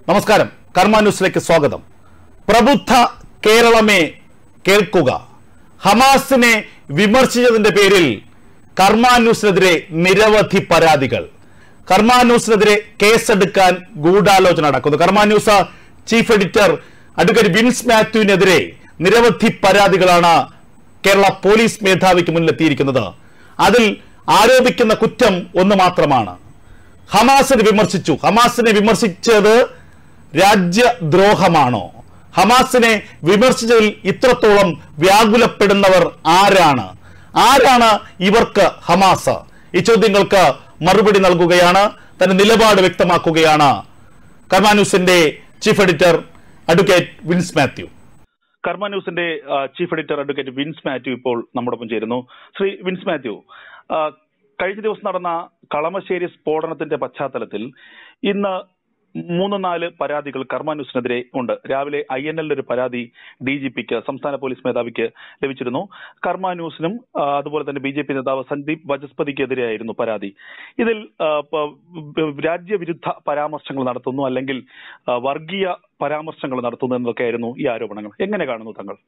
നമസ്കാരം കർമ്മ ന്യൂസിലേക്ക് സ്വാഗതം പ്രബുദ്ധ കേരളമേ കേൾക്കുക ഹമാസിനെ വിമർശിച്ചതിന്റെ പേരിൽ കർമ്മ ന്യൂസിനെതിരെ നിരവധി പരാതികൾ കർമ്മ ന്യൂസിനെതിരെ കേസെടുക്കാൻ ഗൂഢാലോചന നടക്കുന്നു Karma news chief editor advocate Vince മാത്യുവിനെതിരെ നിരവധി പരാതികളാണ് കേരള പോലീസ് മേധാവിക്ക് മുന്നിലെത്തിയിരിക്കുന്നത് അതിൽ ആരോപിക്കുന്ന കുറ്റം ഒന്ന് മാത്രമാണ് ഹമാസിനെ വിമർശിച്ചു ഹമാസിനെ വിമർശിച്ചത് രാജ്യദ്രോഹമാണോ ഹമാസിനെ വിമർശിച്ചതിൽ ഇത്രത്തോളം വ്യാകുലപ്പെടുന്നവർ ആരാണ് ആരാണ് ഇവർക്ക് ഹമാസ് ഈ ചോദ്യങ്ങൾക്ക് മറുപടി നൽകുകയാണ് തന്റെ നിലപാട് വ്യക്തമാക്കുകയാണ് കർമ്മ ന്യൂസിന്റെ chief editor advocate Vince Mathew Karma ന്യൂസിന്റെ ആ, chief editor advocate Vince Mathew ഇപ്പോൾ നമ്മോടൊപ്പം ചേരുന്നു ശ്രീ വിൻസ് മാത്യു ആ, കഴിഞ്ഞ ദിവസം നടന്ന കളമശ്ശേരി സ്ഫോടനത്തിന്റെ പശ്ചാത്തലത്തിൽ ഇന്ന് മൂന്ന് നാല് പരാതികൾ കർമ്മ ന്യൂസിനെതിരെ ഉണ്ട് രാവിലെ ഐ എൻ എല്ലിന്റെ ഒരു പരാതി ഡി ജി പിക്ക് സംസ്ഥാന പോലീസ് മേധാവിക്ക് ലഭിച്ചിരുന്നു കർമ്മ ന്യൂസിനും ആ, അതുപോലെ തന്നെ ബി ജെ പി നേതാവ് സന്ദീപ് വചസ്പതിക്കെതിരെയായിരുന്നു പരാതി ഇതിൽ ആ, പ- ബ- രാജ്യവിരുദ്ധ പരാമർശങ്ങൾ നടത്തുന്നു അല്ലെങ്കിൽ ആ, വർഗീയ പരാമർശങ്ങൾ നടത്തുന്നു എന്നതൊക്കെയായിരുന്നു ഈ ആരോപണങ്ങൾ എങ്ങനെ കാണുന്നു താങ്കൾ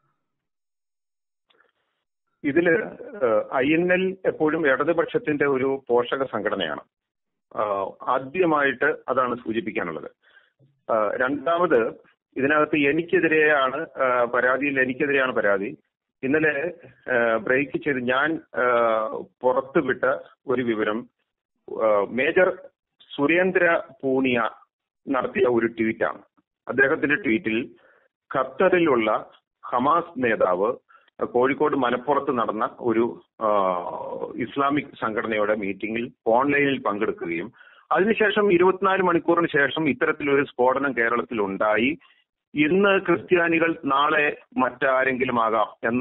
ഇതില് ഐ എൻ എൽ എപ്പോഴും ഇടതുപക്ഷത്തിന്റെ ഒരു പോഷക സംഘടനയാണ് ആഹ് ആദ്യമായിട്ട് അതാണ് സൂചിപ്പിക്കാനുള്ളത് ആഹ് രണ്ടാമത് ഇതിനകത്ത് എനിക്കെതിരെയാണ് ആഹ് പരാതിയിൽ എനിക്കെതിരെയാണ് പരാതി ഇന്നലെ ആഹ് ബ്രേക്ക് ചെയ്ത് ഞാൻ ആഹ് പുറത്തുവിട്ട ഒരു വിവരം ആഹ് മേജർ സുരേന്ദ്ര പൂണിയ നടത്തിയ ഒരു ട്വീറ്റാണ് അദ്ദേഹത്തിന്റെ ട്വീറ്റിൽ ഖത്തറിലുള്ള ഹമാസ് നേതാവ് കോഴിക്കോട് മലപ്പുറത്ത് നടന്ന ഒരു ആ, ഇസ്ലാമിക് സംഘടനയുടെ മീറ്റിംഗിൽ ഓൺലൈനിൽ പങ്കെടുക്കുകയും അതിനുശേഷം ഇരുപത്തിനാല് മണിക്കൂറിന് ശേഷം ഇത്തരത്തിലൊരു സ്ഫോടനം കേരളത്തിൽ ഉണ്ടായി ഇന്ന് ക്രിസ്ത്യാനികൾ നാളെ മറ്റാരെങ്കിലും ആകാം എന്ന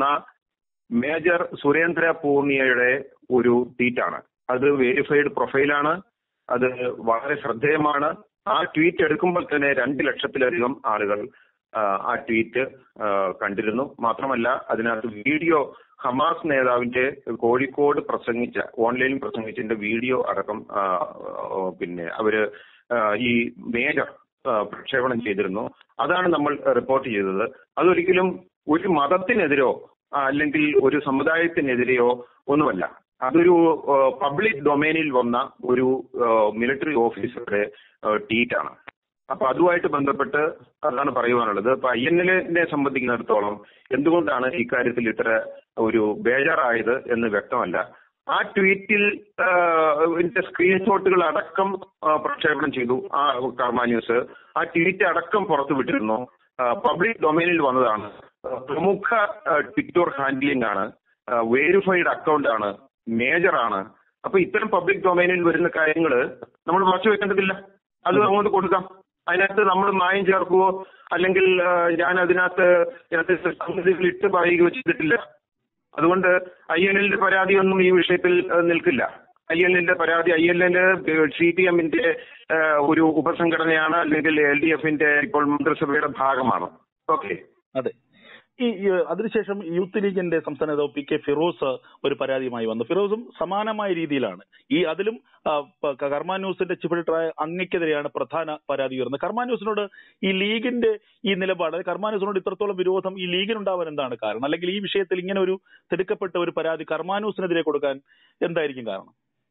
മേജർ സുരേന്ദ്ര പൂർണിയയുടെ ഒരു ട്വീറ്റാണ് അത് വെരിഫൈഡ് പ്രൊഫൈലാണ് അത് വളരെ ശ്രദ്ധേയമാണ് ആ ട്വീറ്റ് എടുക്കുമ്പോൾ തന്നെ രണ്ട് ലക്ഷത്തിലധികം ആളുകൾ ആ, ആ ട്വീറ്റ് ആ, കണ്ടിരുന്നു മാത്രമല്ല അതിനകത്ത് വീഡിയോ ഹമാസ് നേതാവിന്റെ കോഴിക്കോട് പ്രസംഗിച്ച ഓൺലൈനിൽ പ്രസംഗിച്ചതിന്റെ വീഡിയോ അടക്കം ആ, ആ, പിന്നെ അവര് ആ, ഈ മേജർ ആ, പ്രക്ഷേപണം ചെയ്തിരുന്നു അതാണ് നമ്മൾ റിപ്പോർട്ട് ചെയ്തത് അതൊരിക്കലും ഒരു മതത്തിനെതിരോ ആ, അല്ലെങ്കിൽ ഒരു സമുദായത്തിനെതിരെയോ ഒന്നുമല്ല അതൊരു പബ്ലിക് ഡൊമൈനിൽ വന്ന ഒരു മിലിറ്ററി ഓഫീസറുടെ ട്വീറ്റാണ് അപ്പൊ അതുമായിട്ട് ബന്ധപ്പെട്ട് അതാണ് പറയുവാനുള്ളത് അപ്പൊ ഐ എൻ എല്ലിനെ സംബന്ധിക്കുന്നിടത്തോളം എന്തുകൊണ്ടാണ് ഇക്കാര്യത്തിൽ ഇത്ര ഒരു ബേജാറായത് എന്ന് വ്യക്തമല്ല ആ ട്വീറ്റിൽ ഇതിന്റെ സ്ക്രീൻഷോട്ടുകൾ അടക്കം ആ, പ്രക്ഷേപണം ചെയ്തു ആ കർമ്മ ന്യൂസ് ആ ട്വീറ്റ് അടക്കം പുറത്തുവിട്ടിരുന്നു പബ്ലിക് ഡൊമൈനിൽ വന്നതാണ് ആ, പ്രമുഖ ട്വിറ്റർ ഹാൻഡിലിംഗ് ആണ് വേരിഫൈഡ് അക്കൗണ്ട് ആണ് മേജർ ആണ് അപ്പൊ ഇത്തരം പബ്ലിക് ഡൊമൈനിൽ വരുന്ന കാര്യങ്ങൾ നമ്മൾ മറച്ചു വെക്കേണ്ടതില്ല അത് അങ്ങോട്ട് കൊടുക്കാം അതിനകത്ത് നമ്മൾ മായം ചേർക്കുകയോ അല്ലെങ്കിൽ ആ, ഞാൻ അതിനകത്ത് ഇതിനകത്ത് സംഗതികൾ ഇട്ട് പറയുകയോ ചെയ്തിട്ടില്ല അതുകൊണ്ട് ഐ എൻ എല്ലിന്റെ പരാതിയൊന്നും ഈ വിഷയത്തിൽ ആ, നിൽക്കില്ല ഐ എൻ എല്ലിന്റെ പരാതി I N L C P എമ്മിന്റെ ഒരു ഉപസംഘടനയാണ് അല്ലെങ്കിൽ എൽ ഡി എഫിന്റെ ഇപ്പോൾ മന്ത്രിസഭയുടെ ഭാഗമാണ് ഓക്കെ അതെ ഈ ഈ, അതിനുശേഷം യൂത്ത് ലീഗിന്റെ സംസ്ഥാന നേതാവ് പി കെ ഫിറോസ് ഒരു പരാതിയുമായി വന്നു ഫിറോസും സമാനമായ രീതിയിലാണ് ഈ അതിലും ആ, പ- കർമ്മ ന്യൂസിന്റെ ചീഫ് എഡിറ്ററായ അങ്ങയ്ക്കെതിരെയാണ് പ്രധാന പരാതി ഉയർന്നത് കർമ്മ ന്യൂസിനോട് ഈ ലീഗിന്റെ ഈ നിലപാട് അതായത് കർമ്മ ന്യൂസിനോട് ഇത്രത്തോളം വിരോധം ഈ ലീഗിനുണ്ടാവാൻ എന്താണ് കാരണം അല്ലെങ്കിൽ ഈ വിഷയത്തിൽ ഇങ്ങനെ ഒരു തിടുക്കപ്പെട്ട ഒരു പരാതി കർമ്മ ന്യൂസിനെതിരെ കൊടുക്കാൻ എന്തായിരിക്കും കാരണം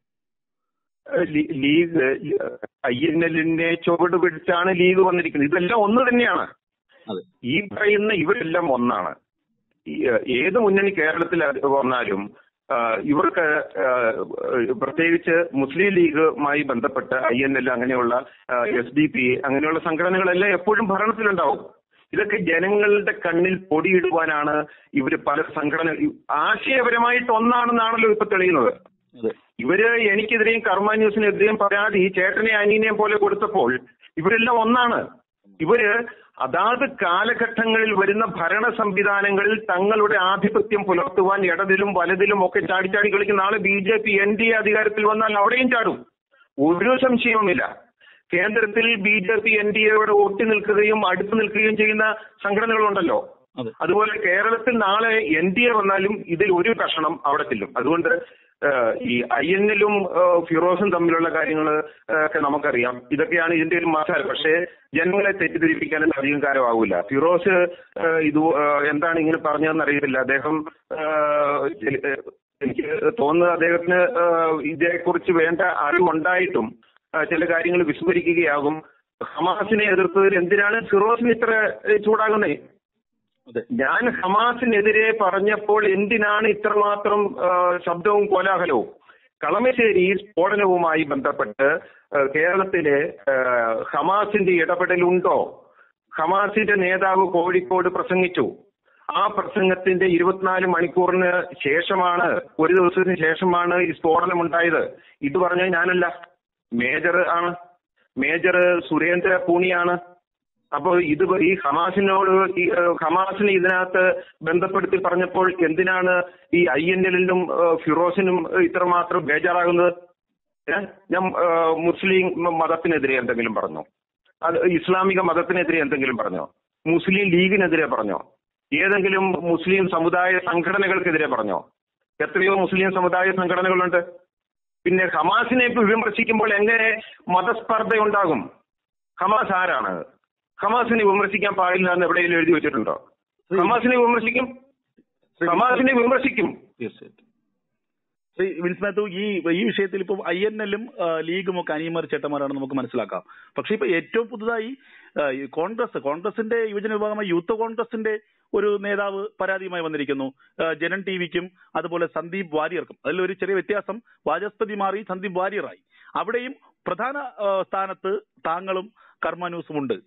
ലീ- ലീഗ് ഐ എൻ എല്ലിനെ ചുവട് പിടിച്ചാണ് ലീഗ് വന്നിരിക്കുന്നത് ഇതെല്ലാം ഒന്ന് തന്നെയാണ് അതെ ഈ പറയുന്ന ഇവരെല്ലാം ഒന്നാണ് ഈ, ഏഹ്, ഏത് മുന്നണി കേരളത്തിൽ അത് വന്നാലും ആഹ്, ഇവർക്ക് ആഹ്, പ്രത്യേകിച്ച് മുസ്ലിം ലീഗുമായി ബന്ധപ്പെട്ട ഐ എൻ എൽ അങ്ങനെയുള്ള എസ് ഡി പി അങ്ങനെയുള്ള സംഘടനകളെല്ലാം എപ്പോഴും ഭരണത്തിലുണ്ടാവും ഇതൊക്കെ ജനങ്ങളുടെ കണ്ണിൽ പൊടിയിടുവാനാണ് ഇവര് പല സംഘടന ആശയപരമായിട്ട് ഒന്നാണെന്നാണല്ലോ ഇപ്പൊ തെളിയുന്നത് അതെ ഇവര് എനിക്കെതിരെയും കർമ്മ ന്യൂസിനെതിരെയും പരാതി ചേട്ടനെ അനിയനെയും പോലെ കൊടുത്തപ്പോൾ ഇവരെല്ലാം ഒന്നാണ് ഇവര് അതാത് കാലഘട്ടങ്ങളിൽ വരുന്ന ഭരണ സംവിധാനങ്ങളിൽ തങ്ങളുടെ ആധിപത്യം പുലർത്തുവാൻ ഇടതിലും വലതിലും ഒക്കെ ചാടി ചാടി കളിക്കുന്ന നാളെ B J P N D A അധികാരത്തിൽ വന്നാൽ അവിടെയും ചാടും ഒരു സംശയവുമില്ല കേന്ദ്രത്തിൽ B J P N D എയോട് ഒട്ടി നിൽക്കുകയും അടുത്ത് നിൽക്കുകയും ചെയ്യുന്ന സംഘടനകളുണ്ടല്ലോ അതെ അതുപോലെ കേരളത്തിൽ നാളെ എൻ ഡി എ വന്നാലും ഇതിൽ ഒരു കഷണം അവിടെ ചെല്ലും അതുകൊണ്ട് ഏഹ്, ഈ ഐ എൻ എല്ലും ഫിറോസും തമ്മിലുള്ള കാര്യങ്ങൾ ഒക്കെ നമുക്കറിയാം ഇതൊക്കെയാണ് ഇതിന്റെ ഒരു മസാല പക്ഷേ ജനങ്ങളെ തെറ്റിദ്ധരിപ്പിക്കാനൊന്നും അധികം കാലമാവില്ല ഫിറോസ് ഏഹ്, ഇത് ഏഹ്, എന്താണ് ഇങ്ങനെ പറഞ്ഞതെന്ന് അറിയത്തില്ല അദ്ദേഹം ഏഹ്, ചെല- ഏഹ്, എനിക്ക് തോന്നുന്നത് അദ്ദേഹത്തിന് ഏഹ്, ഇതേക്കുറിച്ച് വേണ്ട അറിവുണ്ടായിട്ടും ഏഹ്, ചില കാര്യങ്ങൾ വിസ്മരിക്കുകയാകും ഹമാസിനെ എതിർത്തതിൽ എന്തിനാണ് ഫിറോസിന് ഇത്ര ഏഹ്, ചൂടാകുന്നത് അതെ ഞാൻ ഹമാസിനെതിരെ പറഞ്ഞപ്പോൾ എന്തിനാണ് ഇത്രമാത്രം ആ, ശബ്ദവും കോലാഹലവും കളമശ്ശേരി സ്ഫോടനവുമായി ബന്ധപ്പെട്ട് ആ, കേരളത്തിലെ ആ, ഹമാസിന്റെ ഇടപെടലുണ്ടോ ഹമാസിന്റെ നേതാവ് കോഴിക്കോട് പ്രസംഗിച്ചു ആ പ്രസംഗത്തിന്റെ ഇരുപത്തിനാല് മണിക്കൂറിന് ശേഷമാണ് ഒരു ദിവസത്തിന് ശേഷമാണ് ഈ സ്ഫോടനം ഉണ്ടായത് ഇത് പറഞ്ഞ ഞാനല്ല മേജർ ആണ് മേജർ സുരേന്ദ്ര പൂണിയാണ് അപ്പോൾ ഇത് ഈ ഹമാസിനോട് ഈ ഏഹ്, ഹമാസിനെ ഇതിനകത്ത് ബന്ധപ്പെടുത്തി പറഞ്ഞപ്പോൾ എന്തിനാണ് ഈ ഐ എൻ എല്ലിനും ഫിറോസിനും ഇത്രമാത്രം ബേജാറാകുന്നത് ഏ? ഞാൻ ഏഹ്, മുസ്ലിം മതത്തിനെതിരെ എന്തെങ്കിലും പറഞ്ഞോ അത് ഇസ്ലാമിക മതത്തിനെതിരെ എന്തെങ്കിലും പറഞ്ഞോ മുസ്ലിം ലീഗിനെതിരെ പറഞ്ഞോ ഏതെങ്കിലും മുസ്ലിം സമുദായ സംഘടനകൾക്കെതിരെ പറഞ്ഞോ എത്രയോ മുസ്ലിം സമുദായ സംഘടനകളുണ്ട് പിന്നെ ഹമാസിനെ ഇപ്പൊ വിമർശിക്കുമ്പോൾ എങ്ങനെ മതസ്പർദ്ധ ഉണ്ടാകും ഹമാസ് ആരാണ് ഹമാസിനെ വിമർശിക്കാൻ പാടില്ല എന്ന് എവിടെയെങ്കിലും എഴുതി വെച്ചിട്ടുണ്ടോ ഹമാസിനെ വിമർശിക്കും ഹമാസിനെ വിമർശിക്കും തീർച്ചയായിട്ടും ശ്രീ വിൻസ് മാത്യു ഈ ഈ വിഷയത്തിൽ ഇപ്പോൾ ഐ എൻ എല്ലും ലീഗും ഒക്കെ അനിയന്മാർ ചേട്ടന്മാരാണെന്ന് നമുക്ക് മനസ്സിലാക്കാം പക്ഷേ ഇപ്പൊ ഏറ്റവും പുതുതായി ആ, ഈ കോൺഗ്രസ് കോൺഗ്രസിന്റെ യുവജന വിഭാഗമായ യൂത്ത് കോൺഗ്രസിന്റെ ഒരു നേതാവ് പരാതിയുമായി വന്നിരിക്കുന്നു ആ, ജനൻ ടി വിക്കും അതുപോലെ സന്ദീപ് വാര്യർക്കും അതിൽ ഒരു ചെറിയ വ്യത്യാസം വാചസ്പതി മാറി സന്ദീപ് വാര്യറായി അവിടെയും പ്രധാന ആ, സ്ഥാനത്ത് താങ്കളും കർമ്മ ന്യൂസും ഉണ്ട്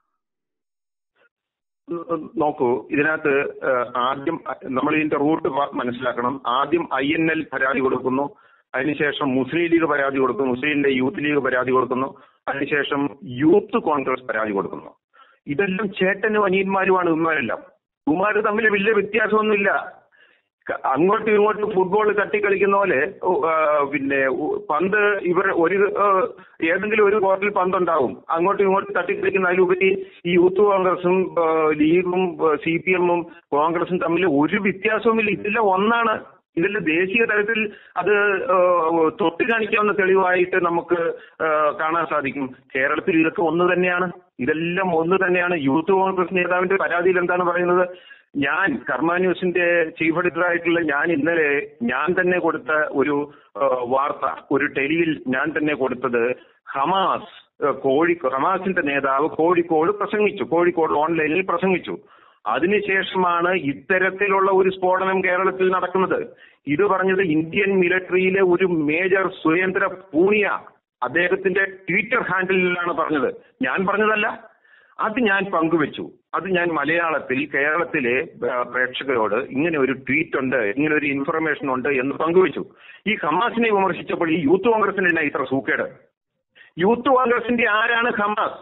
നോക്കൂ ഇതിനകത്ത് ഏഹ്, ആദ്യം നമ്മൾ ഇതിന്റെ റൂട്ട് മനസ്സിലാക്കണം ആദ്യം ഐ എൻ എൽ പരാതി കൊടുക്കുന്നു അതിനുശേഷം മുസ്ലിം ലീഗ് പരാതി കൊടുക്കുന്നു മുസ്ലിം ലീഗ് യൂത്ത് ലീഗ് പരാതി കൊടുക്കുന്നു അതിനുശേഷം യൂത്ത് കോൺഗ്രസ് പരാതി കൊടുക്കുന്നു ഇതെല്ലാം ചേട്ടനും അനിയന്മാരുമാണ് ഇവന്മാരെല്ലാം ഇവന്മാര് തമ്മിൽ വലിയ വ്യത്യാസമൊന്നുമില്ല ക- അങ്ങോട്ടും ഇങ്ങോട്ടും ഫുട്ബോൾ തട്ടിക്കളിക്കുന്ന പോലെ ഉ, ആ, പിന്നെ ഉ, പന്ത് ഇവർ ഒരു ആ, ഏതെങ്കിലും ഒരു കോർട്ടിൽ പന്തുണ്ടാവും അങ്ങോട്ടും ഇങ്ങോട്ടും തട്ടിക്കളിക്കുന്ന അതിലുപരി ഈ യൂത്ത് കോൺഗ്രസും ആ, ലീഗും സി പി എമ്മും കോൺഗ്രസും തമ്മിൽ ഒരു വ്യത്യാസവുമില്ല ഇതെല്ലാം ഒന്നാണ് ഇതിൽ ദേശീയ തലത്തിൽ അത് ആ, തൊട്ട് കാണിക്കാവുന്ന തെളിവായിട്ട് നമുക്ക് ആ, കാണാൻ സാധിക്കും കേരളത്തിൽ ഇതൊക്കെ ഒന്ന് തന്നെയാണ് ഇതെല്ലാം ഒന്ന് തന്നെയാണ് യൂത്ത് കോൺഗ്രസ് നേതാവിന്റെ പരാതിയിൽ എന്താണ് പറയുന്നത് ഞാൻ കർമ്മ ന്യൂസിന്റെ ചീഫ് എഡിറ്റർ ആയിട്ടുള്ള ഞാൻ ഇന്നലെ ഞാൻ തന്നെ കൊടുത്ത ഒരു ആ, വാർത്ത ഒരു ടെലിയിൽ ഞാൻ തന്നെ കൊടുത്തത് ഹമാസ് ആ, കോഴി ഹമാസിന്റെ നേതാവ് കോഴിക്കോട് പ്രസംഗിച്ചു കോഴിക്കോട് ഓൺലൈനിൽ പ്രസംഗിച്ചു അതിനുശേഷമാണ് ഇത്തരത്തിലുള്ള ഒരു സ്ഫോടനം കേരളത്തിൽ നടക്കുന്നത് ഇത് പറഞ്ഞത് ഇന്ത്യൻ മിലിറ്ററിയിലെ ഒരു മേജർ സുരേന്ദ്ര പൂണിയ അദ്ദേഹത്തിന്റെ ട്വിറ്റർ ഹാൻഡിലാണ് പറഞ്ഞത് ഞാൻ പറഞ്ഞതല്ല അത് ഞാൻ പങ്കുവെച്ചു അത് ഞാൻ മലയാളത്തിൽ കേരളത്തിലെ ആ, പ്രേക്ഷകരോട് ഇങ്ങനെ ഒരു ട്വീറ്റ് ഉണ്ട് ഇങ്ങനെ ഒരു ഇൻഫർമേഷൻ ഉണ്ട് എന്ന് പങ്കുവെച്ചു ഈ ഹമാസിനെ വിമർശിച്ചപ്പോൾ ഈ യൂത്ത് കോൺഗ്രസിന് തന്നെ ഇത്ര സൂക്കേട് യൂത്ത് കോൺഗ്രസിന്റെ ആരാണ് ഹമാസ്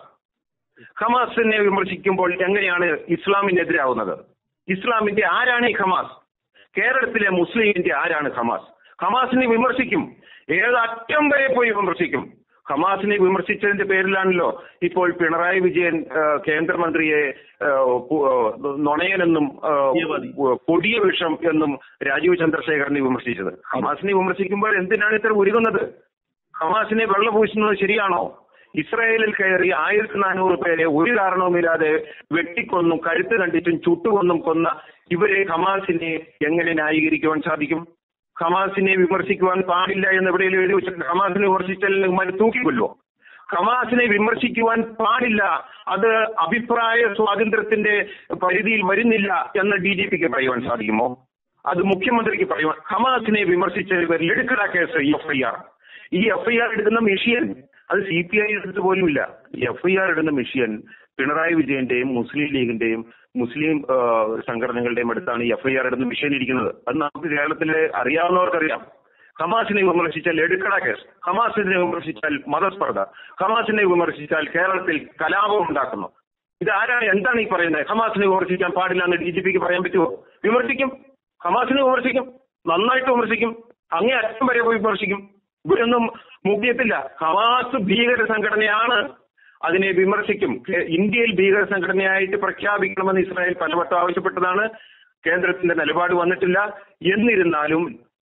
ഹമാസിനെ വിമർശിക്കുമ്പോൾ എങ്ങനെയാണ് ഇസ്ലാമിനെതിരാവുന്നത് ഇസ്ലാമിന്റെ ആരാണ് ഈ ഹമാസ് കേരളത്തിലെ മുസ്ലിമിന്റെ ആരാണ് ഹമാസ് ഹമാസിനെ വിമർശിക്കും ഏത് അറ്റം വരെ പോയി വിമർശിക്കും ഹമാസിനെ വിമർശിച്ചതിന്റെ പേരിലാണല്ലോ ഇപ്പോൾ പിണറായി വിജയൻ ആ, കേന്ദ്രമന്ത്രിയെ ആ, പു- ആ, നുണയനെന്നും ആ, തീവ്രവാദി. കൊടിയ വിഷം എന്നും രാജീവ് ചന്ദ്രശേഖരനെ വിമർശിച്ചത് ഹമാസിനെ വിമർശിക്കുമ്പോൾ എന്തിനാണ് ഇത്ര ഉരുകുന്നത് ഹമാസിനെ വെള്ളപൂശുന്നത് ശരിയാണോ ഇസ്രായേലിൽ കയറി ആയിരത്തി നാനൂറ് പേരെ ഒരു കാരണവുമില്ലാതെ വെട്ടിക്കൊന്നും കഴുത്ത് കണ്ടിട്ടും ചുട്ടുകൊന്നും കൊന്ന ഇവരെ ഹമാസിനെ എങ്ങനെ ന്യായീകരിക്കുവാൻ സാധിക്കും ഹമാസിനെ വിമർശിക്കുവാൻ പാടില്ല എന്ന് എവിടെയെങ്കിലും എഴുതി വെച്ചിട്ടുണ്ട് ഹമാസിനെ വിമർശിച്ചാൽ ഇവന്മാരെ തൂക്കിക്കൊല്ലുമോ ഹമാസിനെ വിമർശിക്കുവാൻ പാടില്ല അത് അഭിപ്രായ സ്വാതന്ത്ര്യത്തിന്റെ പരിധിയിൽ വരുന്നില്ല എന്ന് ഡി ജി പിക്ക് പറയുവാൻ സാധിക്കുമോ അത് മുഖ്യമന്ത്രിക്ക് പറയുവാൻ ഹമാസിനെ വിമർശിച്ച പേരിൽ എടുക്കട കേസ് എഫ് ഐ ആർ ഈ എഫ് ഐ ആർ എടുക്കുന്ന മെഷീൻ അത് സി പി ഐ എടുത്ത് പോലുമില്ല എഫ് ഐ ആർ ഇടുന്ന മെഷീൻ പിണറായി വിജയന്റെയും മുസ്ലിം ലീഗിന്റെയും മുസ്ലിം ആ, സംഘടനകളുടെയും അടുത്താണ് ഈ എഫ് ഐ ആർ ഇടുന്ന മെഷീൻ ഇരിക്കുന്നത് അത് നമുക്ക് കേരളത്തിലെ അറിയാവുന്നവർക്കറിയാം ഹമാസിനെ വിമർശിച്ചാൽ എടുക്കട കേസ് ഹമാസിനെ വിമർശിച്ചാൽ മതസ്പർദ്ധ ഹമാസിനെ വിമർശിച്ചാൽ കേരളത്തിൽ കലാപം ഉണ്ടാക്കുന്നു ഇത് ആരാണ് എന്താണ് ഈ പറയുന്നത് ഹമാസിനെ വിമർശിക്കാൻ പാടില്ല എന്ന് ഡി ജി പിക്ക് പറയാൻ പറ്റുമോ വിമർശിക്കും ഹമാസിനെ വിമർശിക്കും നന്നായിട്ട് വിമർശിക്കും അങ്ങേ അറ്റം വരെ പോയി വിമർശിക്കും ഇവരൊന്നും മുഖ്യത്തില്ല ഹമാസ് ഭീകര സംഘടനയാണ് അതിനെ വിമർശിക്കും കേ- ഇന്ത്യയിൽ ഭീകര സംഘടനയായിട്ട് പ്രഖ്യാപിക്കണമെന്ന് ഇസ്രായേൽ പലവട്ടം ആവശ്യപ്പെട്ടതാണ് കേന്ദ്രത്തിന്റെ നിലപാട് വന്നിട്ടില്ല എന്നിരുന്നാലും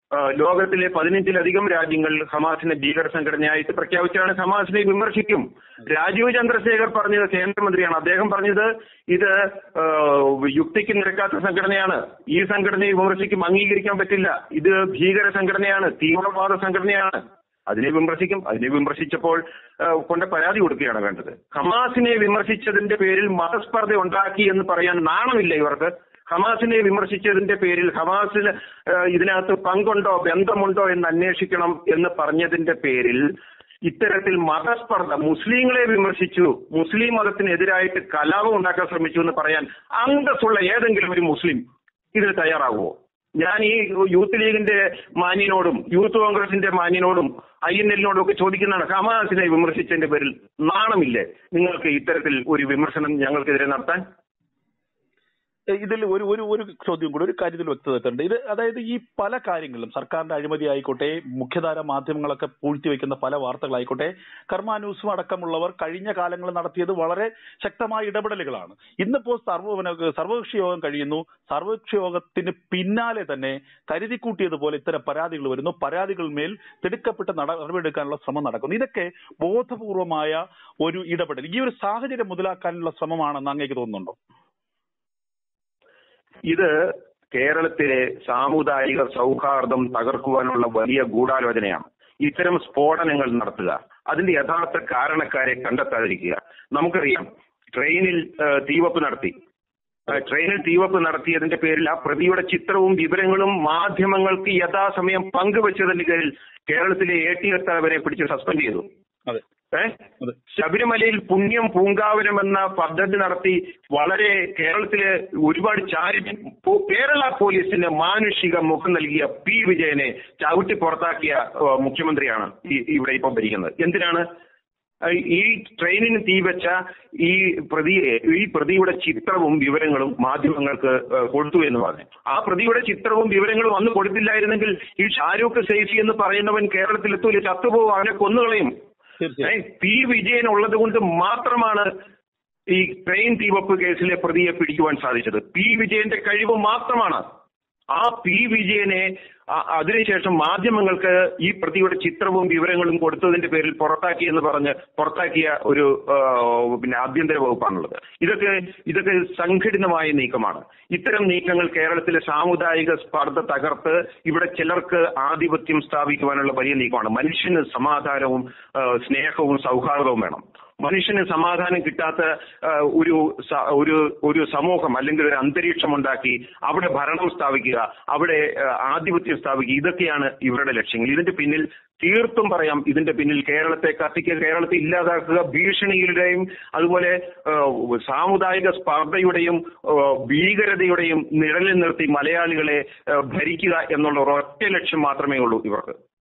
ആ, ലോകത്തിലെ പതിനഞ്ചിലധികം രാജ്യങ്ങൾ ഹമാസിനെ ഭീകര സംഘടനയായിട്ട് പ്രഖ്യാപിച്ചാണ് ഹമാസിനെ വിമർശിക്കും രാജീവ് ചന്ദ്രശേഖർ പറഞ്ഞത് കേന്ദ്രമന്ത്രിയാണ് അദ്ദേഹം പറഞ്ഞത് ഇത് ആ, യുക്തിക്ക് നിരക്കാത്ത സംഘടനയാണ് ഈ സംഘടനയെ വിമർശിക്കും അംഗീകരിക്കാൻ പറ്റില്ല ഇത് ഭീകര സംഘടനയാണ് തീവ്രവാദ സംഘടനയാണ് അതിനെ വിമർശിക്കും അതിനെ വിമർശിച്ചപ്പോൾ ആ, കൊണ്ട് പരാതി കൊടുക്കുകയാണ് വേണ്ടത് ഹമാസിനെ വിമർശിച്ചതിന്റെ പേരിൽ മതസ്പർദ്ധ ഉണ്ടാക്കി എന്ന് പറയാൻ നാണമില്ല ഇവർക്ക് ഹമാസിനെ വിമർശിച്ചതിന്റെ പേരിൽ ഹമാസിന് ആ, ഇതിനകത്ത് പങ്കുണ്ടോ ബന്ധമുണ്ടോ എന്ന് അന്വേഷിക്കണം എന്ന് പറഞ്ഞതിന്റെ പേരിൽ ഇത്തരത്തിൽ മതസ്പർദ്ധ മുസ്ലിങ്ങളെ വിമർശിച്ചു മുസ്ലിം മതത്തിനെതിരായിട്ട് കലാപം ഉണ്ടാക്കാൻ ശ്രമിച്ചു എന്ന് പറയാൻ അന്തസ്സുള്ള ഏതെങ്കിലും ഒരു മുസ്ലിം ഇതിന് തയ്യാറാകുമോ ഞാൻ ഈ യൂത്ത് ലീഗിന്റെ മാന്യനോടും യൂത്ത് കോൺഗ്രസിന്റെ മാന്യനോടും ഐ എൻ എല്ലിനോടും ഒക്കെ ചോദിക്കുന്നതാണ് ഹമാസിനെ വിമർശിച്ചതിന്റെ പേരിൽ നാണമില്ലേ നിങ്ങൾക്ക് ഇത്തരത്തിൽ ഒരു വിമർശനം ഞങ്ങൾക്കെതിരെ നടത്താൻ ഇതിൽ ഒരു ഒരു ഒരു ചോദ്യം കൂടി ഒരു കാര്യത്തിൽ വ്യക്തത വരുത്തുന്നുണ്ട് ഇത് അതായത് ഈ പല കാര്യങ്ങളിലും സർക്കാരിന്റെ അഴിമതി ആയിക്കോട്ടെ മുഖ്യധാര മാധ്യമങ്ങളൊക്കെ പൂഴ്ത്തിവെക്കുന്ന പല വാർത്തകളായിക്കോട്ടെ കർമ്മ ന്യൂസും അടക്കമുള്ളവർ കഴിഞ്ഞ കാലങ്ങളിൽ നടത്തിയത് വളരെ ശക്തമായ ഇടപെടലുകളാണ് ഇന്നിപ്പോ സർവ സർവകക്ഷി യോഗം കഴിയുന്നു സർവകക്ഷി യോഗത്തിന് പിന്നാലെ തന്നെ കരുതിക്കൂട്ടിയതുപോലെ ഇത്തരം പരാതികൾ വരുന്നു പരാതികളിന്മേൽ തിടുക്കപ്പെട്ട് നട- നടപടിയെടുക്കാനുള്ള ശ്രമം നടക്കുന്നു ഇതൊക്കെ ബോധപൂർവമായ ഒരു ഇടപെടൽ ഈ ഒരു സാഹചര്യം മുതലാക്കാനുള്ള ശ്രമമാണെന്ന് അങ്ങേക്ക് തോന്നുന്നുണ്ടോ ഇത് കേരളത്തിലെ സാമുദായിക സൗഹാർദ്ദം തകർക്കുവാനുള്ള വലിയ ഗൂഢാലോചനയാണ് ഇത്തരം സ്ഫോടനങ്ങൾ നടത്തുക അതിന്റെ യഥാർത്ഥ കാരണക്കാരെ കണ്ടെത്താതിരിക്കുക നമുക്കറിയാം ട്രെയിനിൽ ആ, തീവപ്പ് നടത്തി ആ, ട്രെയിനിൽ തീവപ്പ് നടത്തിയതിന്റെ പേരിൽ ആ പ്രതിയുടെ ചിത്രവും വിവരങ്ങളും മാധ്യമങ്ങൾക്ക് യഥാസമയം പങ്കുവച്ചതിന്റെ പേരിൽ കേരളത്തിലെ എ ടി എത്താവരെ പിടിച്ച് സസ്പെൻഡ് ചെയ്തു അതെ ഏഹ് അതെ ശബരിമലയിൽ പുണ്യം പൂങ്കാവനം എന്ന പദ്ധതി നടത്തി വളരെ കേരളത്തിലെ ഒരുപാട് ചാരിറ്റി പോ- കേരള പോലീസിന് മാനുഷിക മുഖം നൽകിയ പി വിജയനെ ചവിട്ടി പുറത്താക്കിയ ഏഹ്, മുഖ്യമന്ത്രിയാണ് ഈ- ഇവിടെ ഇപ്പം ഭരിക്കുന്നത് എന്തിനാണ് ഏഹ്, ഈ ട്രെയിനിന് തീവച്ച ഈ പ്രതിയെ ഈ പ്രതിയുടെ ചിത്രവും വിവരങ്ങളും മാധ്യമങ്ങൾക്ക് ഏഹ്, കൊടുത്തു എന്ന് പറഞ്ഞു ആ പ്രതിയുടെ ചിത്രവും വിവരങ്ങളും അന്ന് കൊടുത്തില്ലായിരുന്നെങ്കിൽ ഈ ഷാരൂഖ് സൈഫി എന്ന് പറയുന്നവൻ കേരളത്തിലെത്തൂല ചത്തുപോകും അവനെ കൊന്നുകളയും തീർച്ചയായും ഏ, പി വിജയൻ ഉള്ളത് കൊണ്ട് മാത്രമാണ് ഈ ട്രെയിൻ തീവപ്പ് കേസിലെ പ്രതിയെ പിടിക്കുവാൻ സാധിച്ചത് പി വിജയന്റെ കഴിവ് മാത്രമാണ് ആ പി വിജയനെ അ- അതിനുശേഷം മാധ്യമങ്ങൾക്ക് ഈ പ്രതിയുടെ ചിത്രവും വിവരങ്ങളും കൊടുത്തതിന്റെ പേരിൽ പുറത്താക്കി എന്ന് പറഞ്ഞ് പുറത്താക്കിയ ഒരു ആ, പിന്നെ ആഭ്യന്തര വകുപ്പാണുള്ളത് ഇതൊക്കെ ഇതൊക്കെ സംഘടിതമായ നീക്കമാണ് ഇത്തരം നീക്കങ്ങൾ കേരളത്തിലെ സാമുദായിക സ്പർദ്ധ തകർത്ത് ഇവിടെ ചിലർക്ക് ആധിപത്യം സ്ഥാപിക്കുവാനുള്ള വലിയ നീക്കമാണ് മനുഷ്യന് സമാധാനവും ആ, സ്നേഹവും സൗഹാർദ്ദവും വേണം മനുഷ്യന് സമാധാനം കിട്ടാത്ത ആ, ഒരു സ- ഒരു ഒരു സമൂഹം അല്ലെങ്കിൽ ഒരു അന്തരീക്ഷം ഉണ്ടാക്കി അവിടെ ഭരണം സ്ഥാപിക്കുക അവിടെ ആ, ആധിപത്യം സ്ഥാപിക്കുക ഇതൊക്കെയാണ് ഇവരുടെ ലക്ഷ്യങ്ങൾ ഇതിന്റെ പിന്നിൽ തീർത്തും പറയാം ഇതിന്റെ പിന്നിൽ കേരളത്തെ കത്തിക്കുക കേരളത്തെ ഇല്ലാതാക്കുക ഭീഷണിയുടെയും അതുപോലെ ആ, സാമുദായിക സ്പർദ്ധയുടെയും ആ, ഭീകരതയുടെയും നിഴലിൽ നിർത്തി മലയാളികളെ ആ, ഭരിക്കുക എന്നുള്ള ഒരൊറ്റ ലക്ഷ്യം മാത്രമേ ഉള്ളൂ ഇവർക്ക്